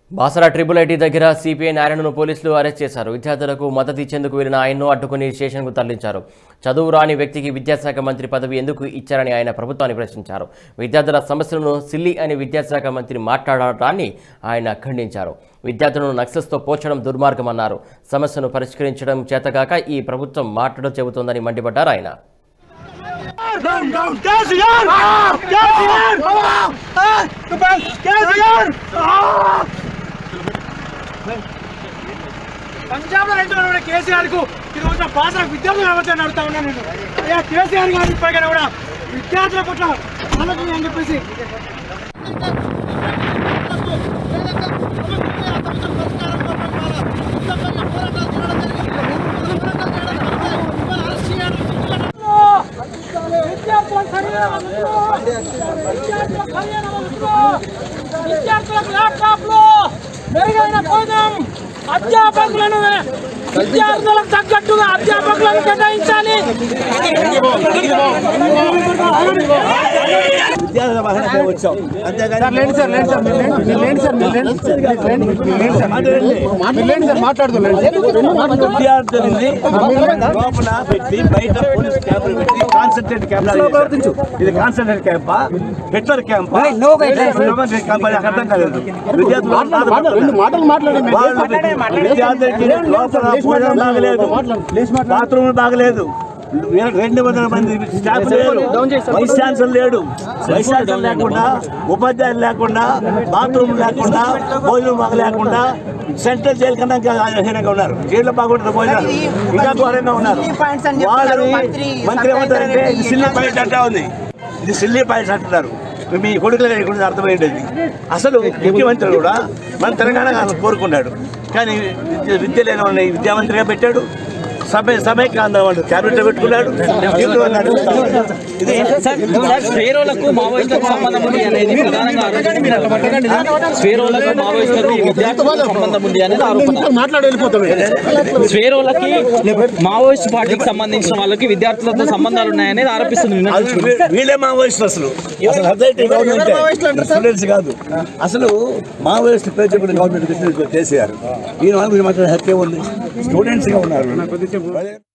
బాసరా triple IT దగ్గర CPI నారాయణను పోలీసులు అరెస్ట్ చేశారు విద్యార్థులకు మద్దతు ఇచ్చేందుకు వెళ్లిన ఆయన్ను అడ్డుకుని స్టేషన్కు తరలించారు చదువు రాని వ్యక్తికి విద్యాశాఖ మంత్రి పదవి ఎందుకు ఇచ్చారని ఆయన ప్రభుత్వాన్ని ప్రశ్నించారు విద్యార్థుల సమస్యలను సిల్లి అని విద్యాశాఖ మంత్రి మాట్లాడటాన్ని ఆయన ఖండించారు విద్యార్థులను నక్సల్స్తో పోల్చడం దుర్మార్గమన్నారు సమస్యను పరిష్కరించడం చేతగాక ఈ ప్రభుత్వం మాట్లాడ చెబుతోందని మండిపడ్డారు ఆయన Down, down, కేసీఆర్ కేసీఆర్ కేసీఆర్ పంజాబ్ లో రెండు కూడా కేసీఆర్ కు ఈ రోజున భాష విద్యార్థులు ఎవరితో అడుగుతా ఉన్నాను నేను అయ్యా కేసీఆర్ గారి పైన కూడా విద్యార్థుల పట్ల ఆలోచన అని చెప్పేసి విద్యార్థులకు ల్యాప్టాప్లు మెరుగైన భోజనం అధ్యాపకులను విద్యార్థులకు తగ్గట్టుగా అధ్యాపకులను కేటాయించాలి విద్యార్థుల వాహనంపై వచ్చాం అంతేగాని లేండి సార్ లేండి సార్ మీరు లేండి మీరు లేండి సార్ మీరు లేండి లేండి, మీరు లేండి సార్ మీరు లేండి సార్ మాట్లాడుతున్నాండి విద్యార్థులని లోపల పెట్టి బయట పోలీస్ క్యాంపులు పెట్టి కాన్సన్ట్రేట్ క్యాంప్ ఇది కాన్సన్ట్రేట్ క్యాంపా పెట్రోల్ క్యాంపా క్యాంప్ అని నాకు అర్థం కాలేదు విద్యార్థులు రెండు మాటలు మాట్లాడండి వాళ్ళు విద్యార్థులకి లోపల భోజనం బాగలేదు బాత్రూమ్ బాగలేదు రెండు వందల మంది స్టాఫ్ లేరు వైస్ ఛాన్సలర్ లేడు వైస్ ఛాన్సలర్ లేకుండా ఉపాధ్యాయులు లేకుండా బాత్రూమ్ లేకుండా భోజనం బాగా లేకుండా సెంట్రల్ జైలు కన్నా ఇంకా హీనంగా ఉన్నారు జైల్లో బాగుంటుంది భోజనాలు ఇంకా ఘోరంగా ఉన్నారు వాళ్ళు మంత్రి ఏమంటారంటే ఇది సిల్లీ పాయింట్ అంటా ఉంది ఇది సిల్లీ పాయింట్స్ అంటున్నారు మీ కొడుకులు గురించి అర్థమైంది అసలు ముఖ్యమంత్రి కూడా మన తెలంగాణ కోరుకున్నాడు కానీ విద్య విద్య లేని వాళ్ళని విద్యామంత్రిగా పెట్టాడు సభ సమైక్య ఆందోళన క్యాబినెట్ పెట్టుకున్నాడు దీంట్లో అన్నాడు. ఇది స్వేరోలకు మావోయిస్టులకు సంబంధం ఉంది అనేది ప్రధానంగా ఆరోపణ స్వేరోలకు మావోయిస్టులకు ఈ విద్యార్థులకు సంబంధం ఉంది అనేది ఆరోపణ మాట్లాడి వెళ్ళిపోతాం స్వేరోలకి మావోయిస్ట్ పార్టీకి సంబంధించిన వాళ్ళకి విద్యార్థులతో సంబంధాలు ఉన్నాయనేది ఆరోపిస్తుంది నిన్న అది వీ- వీళ్ళే మావోయిస్టులు అసలు అసలు అర్థమైతే గవర్నమెంట్ స్టూడెంట్స్ కాదు అసలు మావోయిస్ట్ పేరు చెప్పిన గవర్నమెంట్ కేసీఆర్ ఈయన వాళ్ళు మాట్లాడే హక్కే ఉంది స్టూడెంట్స్గా ఉన్నారు